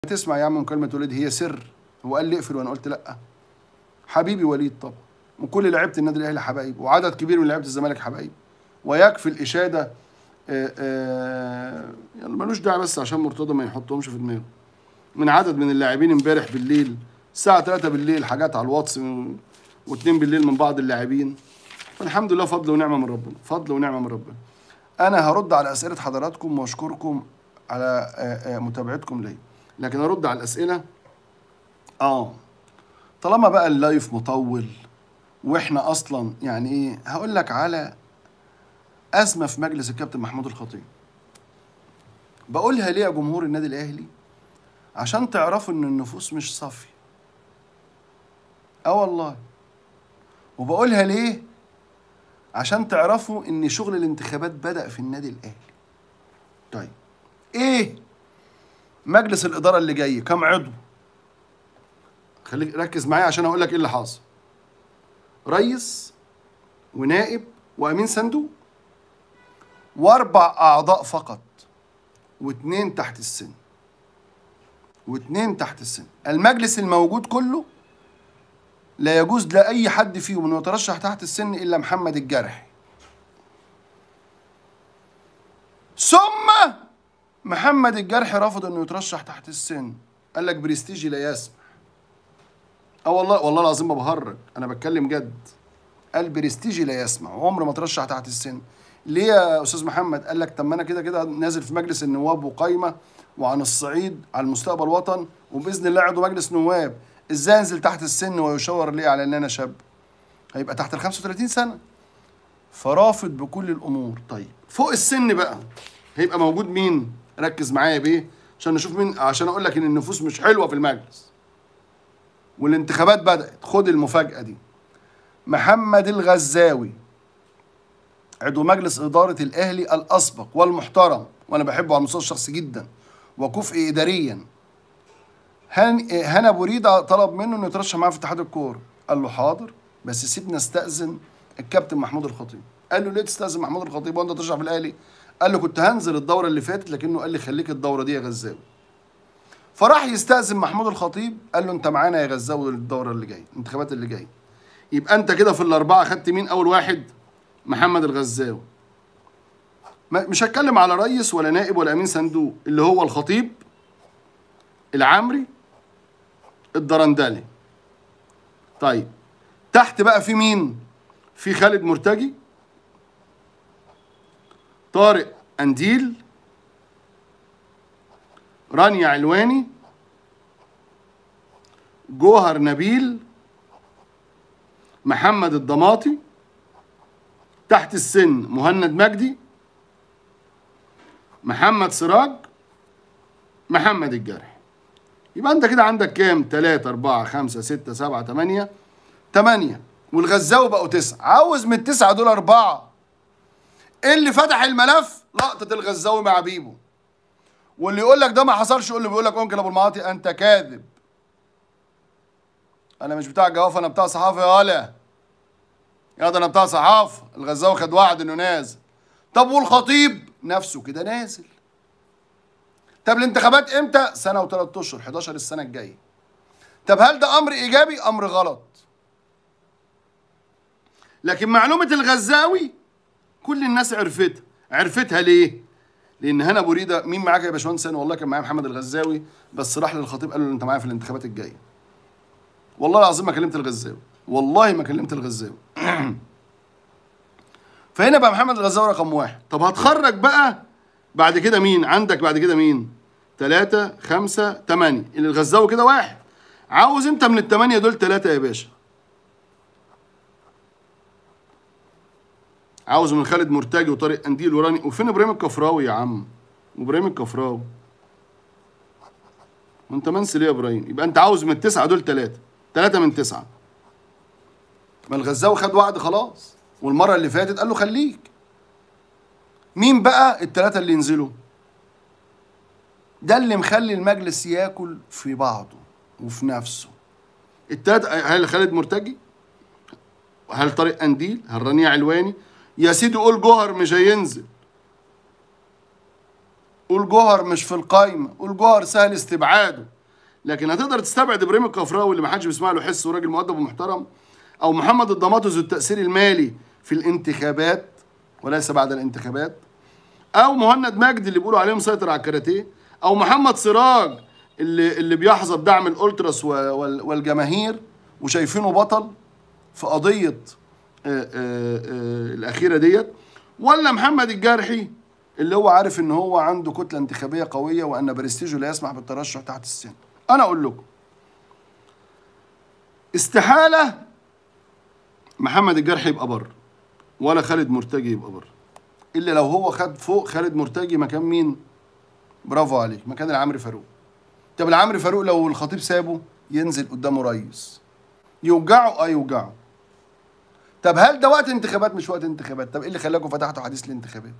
تسمع يا عم مكالمة وليد هي سر هو قال لي اقفل وانا قلت لا حبيبي وليد طبعا وكل لعيبه النادي الاهلي حبايب وعدد كبير من لعيبه الزمالك حبايب ويكفي الاشاده آه، آه، يلا ملوش داعي بس عشان مرتضى ما يحطهمش في دماغه من عدد من اللاعبين امبارح بالليل الساعه 3 بالليل حاجات على الواتس و2 بالليل من بعض اللاعبين فالحمد لله فضل ونعمه من ربنا فضل ونعمه من ربنا انا هرد على اسئله حضراتكم واشكركم على آه، آه، متابعتكم ليا لكن ارد على الاسئله اه طالما بقى اللايف مطول واحنا اصلا يعني ايه هقول لك على ازمه في مجلس الكابتن محمود الخطيب بقولها ليه يا جمهور النادي الاهلي عشان تعرفوا ان النفوس مش صافيه اه والله وبقولها ليه عشان تعرفوا ان شغل الانتخابات بدا في النادي الاهلي طيب ايه مجلس الاداره اللي جاي كم عضو خليك ركز معايا عشان اقول لك ايه اللي حاصل رئيس ونائب وامين صندوق واربع اعضاء فقط واثنين تحت السن واثنين تحت السن المجلس الموجود كله لا يجوز لاي حد فيهم انه يترشح تحت السن الا محمد الجرحي ثم محمد الجرحي رفض انه يترشح تحت السن قال لك برستيجي لا يسمح اه والله والله العظيم ما بهرج انا بتكلم جد قال برستيجي لا يسمع وعمره ما ترشح تحت السن ليه يا استاذ محمد قال لك طب ما انا كده كده نازل في مجلس النواب وقايمه وعن الصعيد على المستقبل وطن وباذن الله عضو مجلس نواب ازاي انزل تحت السن ويشاور لي على ان انا شاب هيبقى تحت ال 35 سنه فرافض بكل الامور طيب فوق السن بقى هيبقى موجود مين ركز معايا بيه عشان نشوف مين عشان اقول لك ان النفوس مش حلوه في المجلس والانتخابات بدات خد المفاجاه دي محمد الغزاوي عضو مجلس إدارة الأهلي الأسبق والمحترم وأنا بحبه على المستوى الشخصي جدا وكفء إداريا هن هنا بوريدة طلب منه إنه يترشح معاه في اتحاد الكورة قال له حاضر بس سيبنا استأذن الكابتن محمود الخطيب قال له ليه تستأذن محمود الخطيب وأنت ترشح في الأهلي قال له كنت هنزل الدورة اللي فاتت لكنه قال لي خليك الدورة دي يا غزاوي فراح يستأذن محمود الخطيب قال له أنت معانا يا غزاوي الدورة اللي جاية الانتخابات اللي جاية يبقى أنت كده في الأربعة خدت مين أول واحد محمد الغزاوي ما- مش هتكلم على رئيس ولا نائب ولا امين صندوق اللي هو الخطيب العمري الدرندلي طيب تحت بقى في مين في خالد مرتجي طارق انديل رانيا علواني جوهر نبيل محمد الضماطي تحت السن مهند مجدي محمد سراج محمد الجرح يبقى انت كده عندك كام 3 4 5 6 7 8 8 والغزاوي بقوا تسعة عاوز من التسعة دول أربعة اللي فتح الملف لقطة الغزاوي مع بيبو واللي يقول لك ده ما حصلش يقول له بيقول لك انكل ابو المعاطي انت كاذب انا مش بتاع جوافه انا بتاع صحافه يا ولا يا ده انا بتاع صحافه الغزاوي خد وعد انه نازل طب والخطيب نفسه كده نازل طب الانتخابات امتى سنه وثلاث اشهر 11 السنه الجايه طب هل ده امر ايجابي امر غلط لكن معلومه الغزاوي كل الناس عرفتها عرفتها ليه لان هنا ابو ريده مين معاك يا باشمهندس انا والله كان معايا محمد الغزاوي بس راح للخطيب قال له انت معايا في الانتخابات الجايه والله العظيم ما كلمت الغزاوي والله ما كلمت الغزاوي فهنا بقى محمد الغزاوي رقم واحد طب هتخرج بقى بعد كده مين عندك بعد كده مين ثلاثة خمسة تمانية اللي الغزاوي كده واحد عاوز انت من التمانية دول ثلاثة يا باشا عاوز من خالد مرتجي وطارق قنديل وراني وفين ابراهيم الكفراوي يا عم ابراهيم الكفراوي وانت منسي ليه يا ابراهيم يبقى انت عاوز من التسعه دول ثلاثه ثلاثه من تسعه ما الغزاوي خد وعد خلاص والمره اللي فاتت قال له خليك مين بقى الثلاثه اللي ينزلوا ده اللي مخلي المجلس ياكل في بعضه وفي نفسه الثلاثه هل خالد مرتجي هل طارق قنديل هل رانيا علواني يا سيدي قول جوهر مش هينزل قول جوهر مش في القايمه قول جوهر سهل استبعاده لكن هتقدر تستبعد ابراهيم الكفراوي اللي ما حدش بيسمع له حس وراجل مؤدب ومحترم او محمد الضماطي ذو التاثير المالي في الانتخابات وليس بعد الانتخابات او مهند مجدي اللي بيقولوا عليه مسيطر على الكاراتيه او محمد سراج اللي اللي بيحظى بدعم الالتراس و- وال- والجماهير وشايفينه بطل في قضيه آه، آه، آه، الاخيره ديت ولا محمد الجرحي اللي هو عارف ان هو عنده كتله انتخابيه قويه وان برستيجه لا يسمح بالترشح تحت السن انا اقول لكم استحاله محمد الجرحي يبقى بر ولا خالد مرتجي يبقى بر الا لو هو خد فوق خالد مرتجي مكان مين برافو عليك مكان العمري فاروق طب العمري فاروق لو الخطيب سابه ينزل قدامه ريس يوجعه اه يوجعه طب هل ده وقت انتخابات مش وقت انتخابات طب ايه اللي خلاكم فتحتوا حديث الانتخابات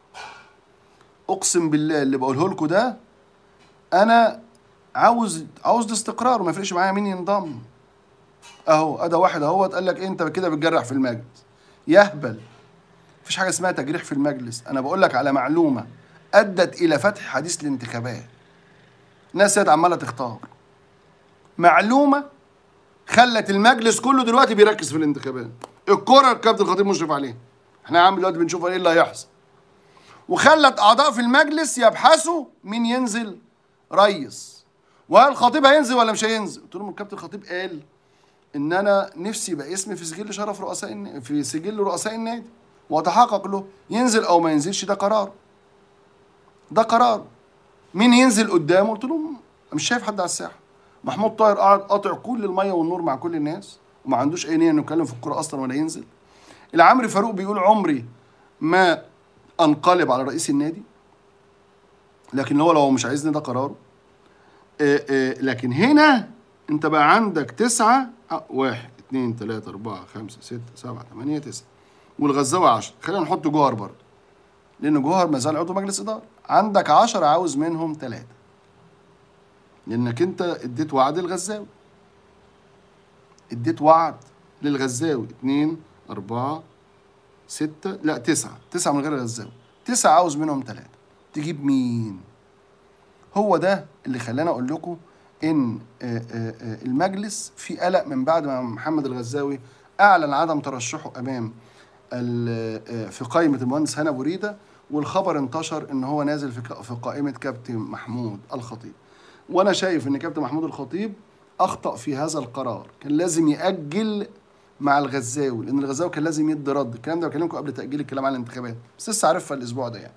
اقسم بالله اللي بقوله لكم ده انا عاوز عاوز استقرار وما يفرقش معايا مين ينضم اهو ادى واحد اهوت قال لك إيه انت كده بتجرح في المجلس يهبل مفيش حاجه اسمها تجريح في المجلس انا بقول لك على معلومه ادت الى فتح حديث الانتخابات ناس هي عماله تختار معلومه خلت المجلس كله دلوقتي بيركز في الانتخابات الكره الكابتن الخطيب مشرف عليها احنا يا عم دلوقتي بنشوف ايه اللي هيحصل وخلت اعضاء في المجلس يبحثوا مين ينزل ريس وهل الخطيب هينزل ولا مش هينزل قلت لهم الكابتن الخطيب قال ان انا نفسي يبقى اسمي في سجل شرف رؤساء الن- في سجل رؤساء النادي واتحقق له ينزل او ما ينزلش ده قرار ده قرار مين ينزل قدامه قلت لهم مش شايف حد على الساحه محمود طاهر قاعد قاطع كل الميه والنور مع كل الناس وما عندوش اي نيه انه يتكلم في الكوره اصلا ولا ينزل العمري فاروق بيقول عمري ما انقلب على رئيس النادي لكن هو لو مش عايزني ده قراره آه، آه، لكن هنا انت بقى عندك تسعة آه، واحد اتنين تلاتة أربعة خمسة ستة سبعة تمانية تسعة والغزاوي عشرة خلينا نحط جوهر برضه لأن جوهر ما زال عضو مجلس إدارة عندك عشرة عاوز منهم تلاتة لأنك أنت اديت وعد الغزاوي اديت وعد للغزاوي اتنين أربعة ستة لا تسعة تسعة من غير الغزاوي تسعة عاوز منهم تلاتة تجيب مين؟ هو ده اللي خلاني اقول لكم ان آه، آه، آه، المجلس في قلق من بعد ما محمد الغزاوي اعلن عدم ترشحه امام ال- آه، في قائمه المهندس هنا بريده والخبر انتشر ان هو نازل في ق- في قائمه كابتن محمود الخطيب وانا شايف ان كابتن محمود الخطيب اخطا في هذا القرار كان لازم ياجل مع الغزاوي لان الغزاوي كان لازم يدي رد الكلام ده بكلمكم قبل تاجيل الكلام على الانتخابات بس لسه عارفها الاسبوع ده يعني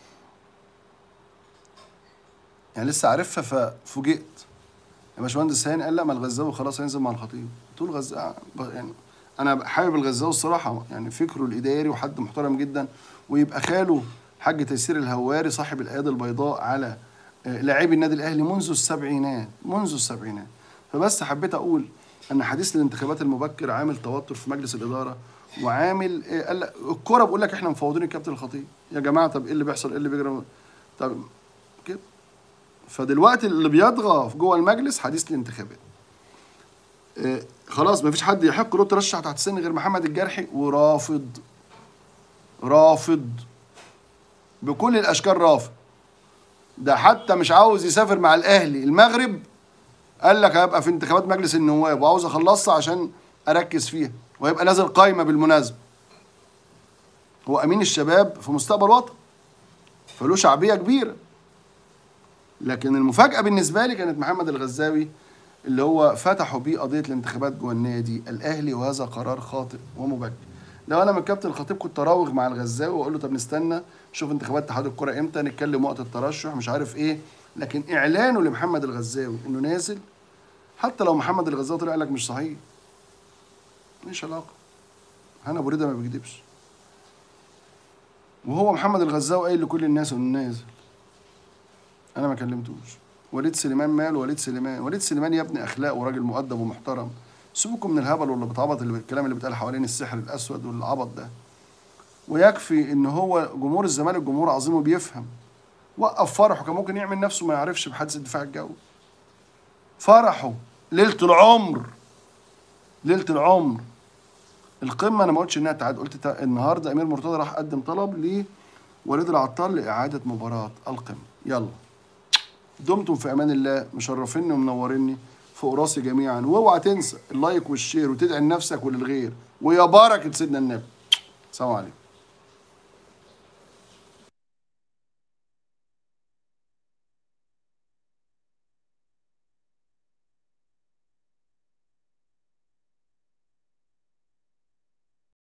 يعني لسه عارفها ففوجئت يا باشمهندس هاني قال لا ما الغزاوي خلاص هينزل مع الخطيب قلت له الغزاوي يعني انا حابب الغزاوي الصراحه يعني فكره الاداري وحد محترم جدا ويبقى خاله حاج تيسير الهواري صاحب الايادي البيضاء على آه، لاعبي النادي الاهلي منذ السبعينات منذ السبعينات فبس حبيت اقول ان حديث الانتخابات المبكر عامل توتر في مجلس الاداره وعامل إيه قال لك الكوره بقول لك احنا مفوضين الكابتن الخطيب يا جماعه طب ايه اللي بيحصل ايه اللي بيجرى طب كده فدلوقتي اللي بيطغى في جوه المجلس حديث الانتخابات آه، خلاص مفيش حد يحق له ترشح تحت السن غير محمد الجرحي ورافض رافض بكل الاشكال رافض ده حتى مش عاوز يسافر مع الاهلي المغرب قال لك هيبقى في انتخابات مجلس النواب وعاوز اخلصها عشان اركز فيها وهيبقى نازل قايمه بالمناسبه هو امين الشباب في مستقبل وطن فله شعبيه كبيره لكن المفاجاه بالنسبه لي كانت محمد الغزاوي اللي هو فتحوا بيه قضيه الانتخابات جوه النادي الاهلي وهذا قرار خاطئ ومبكر لو انا من كابتن الخطيب كنت اراوغ مع الغزاوي واقول له طب نستنى نشوف انتخابات اتحاد الكره امتى نتكلم وقت الترشح مش عارف ايه لكن اعلانه لمحمد الغزاوي انه نازل حتى لو محمد الغزاوي طلع لك مش صحيح مش علاقه هنا ابو رضا ما بيكذبش وهو محمد الغزاوي قايل لكل الناس انه نازل انا ما كلمتوش وليد سليمان مال وليد سليمان وليد سليمان يا ابني اخلاق وراجل مؤدب ومحترم سيبكم من الهبل واللي بتعبط اللي الكلام اللي بيتقال حوالين السحر الاسود والعبط ده ويكفي ان هو جمهور الزمالك جمهور عظيم وبيفهم وقف فرحه كان ممكن يعمل نفسه ما يعرفش بحادثه الدفاع الجوي فرحه ليله العمر ليله العمر القمه انا ما قلتش انها تعاد قلت تا- النهارده امير مرتضى راح قدم طلب لوليد العطار لاعاده مباراه القمه يلا دمتم في امان الله مشرفيني ومنوريني فوق راسي جميعا واوعى تنسى اللايك والشير وتدعي لنفسك وللغير ويا بركه سيدنا النبي سلام عليكم